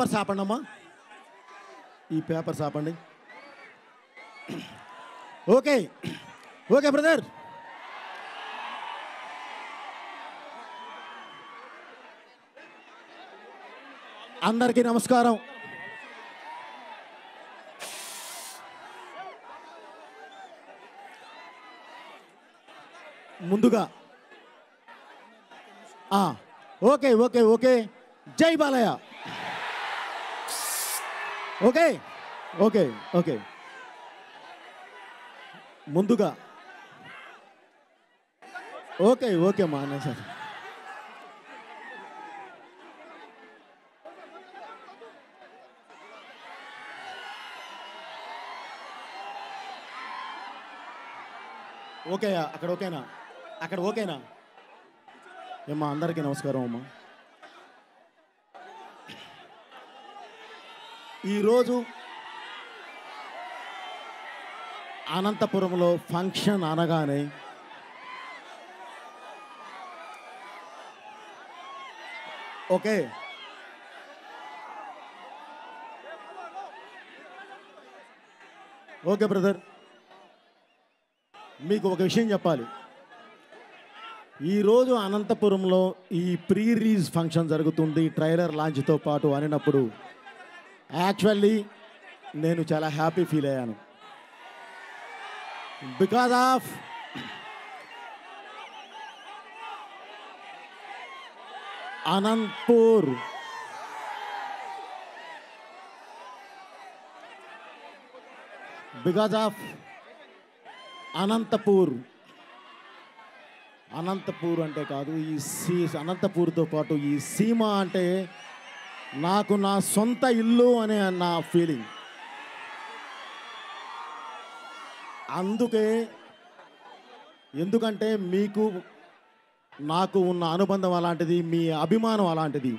papers ఆపండి అమ్మా ఈ పేపర్స్ ఆపండి ఓకే ఓకే బ్రదర్ అందరికీ నమస్కారం ముందుగా ఆ, ఓకే ఓకే ఓకే జై బాలయ్య ఓకే ఓకే ఓకే ముందుగా ఓకే ఓకే మా అన్న సార్ ఓకే అక్కడ ఓకేనా అక్కడ ఓకేనా ఏమ్మా అందరికీ నమస్కారం అమ్మా ఈరోజు అనంతపురంలో ఫంక్షన్ అనగానే ఓకే ఓకే బ్రదర్ మీకు ఒక విషయం చెప్పాలి ఈరోజు అనంతపురంలో ఈ ప్రీ రిలీజ్ ఫంక్షన్ జరుగుతుంది ట్రైలర్ లాంచ్తో పాటు అనినప్పుడు యాక్చువల్లీ నేను చాలా హ్యాపీ ఫీల్ అయ్యాను because of Anantapur because of Anantapur Anantapur అంటే కాదు ఈ సీ అనంతపూర్తో పాటు ఈ సీమ అంటే నాకు నా సొంత ఇల్లు అనే నా ఫీలింగ్ అందుకే ఎందుకంటే మీకు నాకు ఉన్న అనుబంధం అలాంటిది మీ అభిమానం అలాంటిది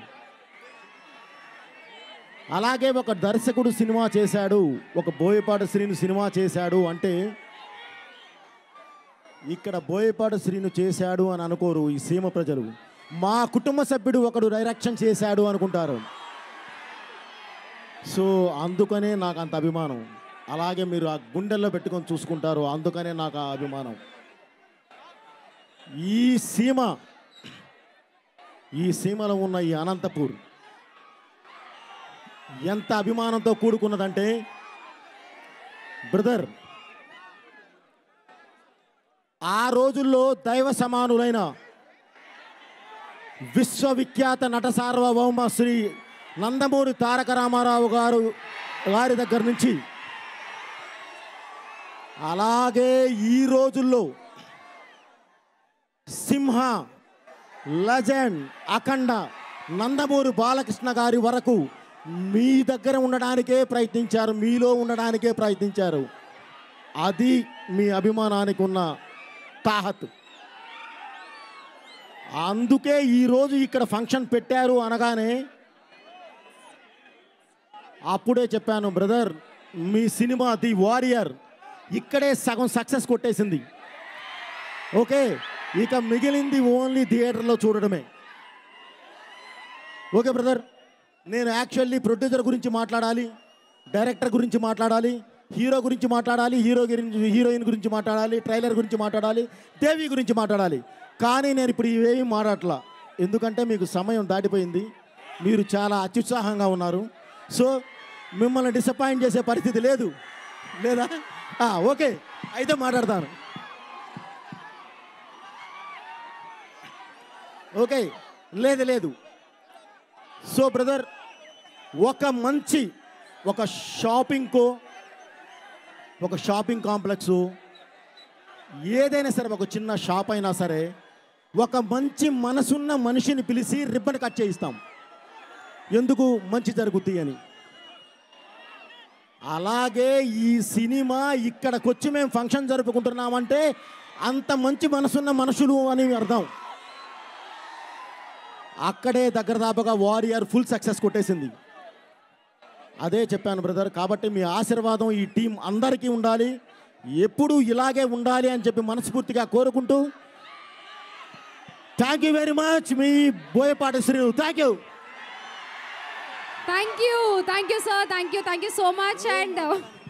అలాగే ఒక దర్శకుడు సినిమా చేశాడు ఒక బోయపాటి శ్రీను సినిమా చేశాడు అంటే ఇక్కడ బోయపాటి శ్రీను చేశాడు అని అనుకోరు ఈ సీమ ప్రజలు మా కుటుంబ సభ్యుడు ఒకడు డైరెక్షన్ చేశాడు అనుకుంటారు సో అందుకనే నాకు అంత అభిమానం అలాగే మీరు ఆ గుండెల్లో పెట్టుకొని చూసుకుంటారు అందుకనే నాకు ఆ అభిమానం ఈ సీమ ఈ సీమలో ఉన్న ఈ అనంతపూర్ ఎంత అభిమానంతో కూడుకున్నదంటే బ్రదర్ ఆ రోజుల్లో దైవ సమానులైన విశ్వవిఖ్యాత నట సార్వభౌమ శ్రీ నందమూరి తారక రామారావు గారు వారి దగ్గర నుంచి అలాగే ఈ రోజుల్లో సింహ లజెండ్ అఖండ నందమూరి బాలకృష్ణ గారి వరకు మీ దగ్గర ఉండడానికే ప్రయత్నించారు మీలో ఉండడానికే ప్రయత్నించారు అది మీ అభిమానానికి ఉన్న తాహత్ అందుకే ఈరోజు ఇక్కడ ఫంక్షన్ పెట్టారు అనగానే అప్పుడే చెప్పాను బ్రదర్ మీ సినిమా ది వారియర్ ఇక్కడే సగం సక్సెస్ కొట్టేసింది ఓకే ఇక మిగిలింది ఓన్లీ థియేటర్లో చూడడమే ఓకే బ్రదర్ నేను యాక్చువల్లీ ప్రొడ్యూసర్ గురించి మాట్లాడాలి డైరెక్టర్ గురించి మాట్లాడాలి హీరో గురించి మాట్లాడాలి హీరో గురించి హీరోయిన్ గురించి మాట్లాడాలి ట్రైలర్ గురించి మాట్లాడాలి దేవి గురించి మాట్లాడాలి కానీ నేను ఇప్పుడు ఇవేమి మాట్లాడట్లా ఎందుకంటే మీకు సమయం దాటిపోయింది మీరు చాలా అత్యుత్సాహంగా ఉన్నారు సో మిమ్మల్ని డిసప్పాయింట్ చేసే పరిస్థితి లేదు లేదా ఆ, ఓకే అయితే మాట్లాడతాను ఓకే లేదు లేదు సో బ్రదర్ ఒక మంచి ఒక షాపింగ్కో ఒక షాపింగ్ కాంప్లెక్స్ ఏదైనా సరే ఒక చిన్న షాప్ అయినా సరే ఒక మంచి మనసున్న మనిషిని పిలిచి రిబ్బన్ కట్ చేయిస్తాం ఎందుకు మంచి జరుగుద్ది అని అలాగే ఈ సినిమా ఇక్కడికి వచ్చి మేము ఫంక్షన్ జరుపుకుంటున్నామంటే అంత మంచి మనసున్న మనుషులు అని అర్థం అక్కడే దగ్గర దాపగా వారియర్ ఫుల్ సక్సెస్ కొట్టేసింది అదే చెప్పాను బ్రదర్ కాబట్టి మీ ఆశీర్వాదం ఈ టీం అందరికీ ఉండాలి ఎప్పుడు ఇలాగే ఉండాలి అని చెప్పి మనస్ఫూర్తిగా కోరుకుంటూ థ్యాంక్ యూ వెరీ మచ్ మీ Boyapati Srinu thank you thank you thank you sir thank you thank you so much and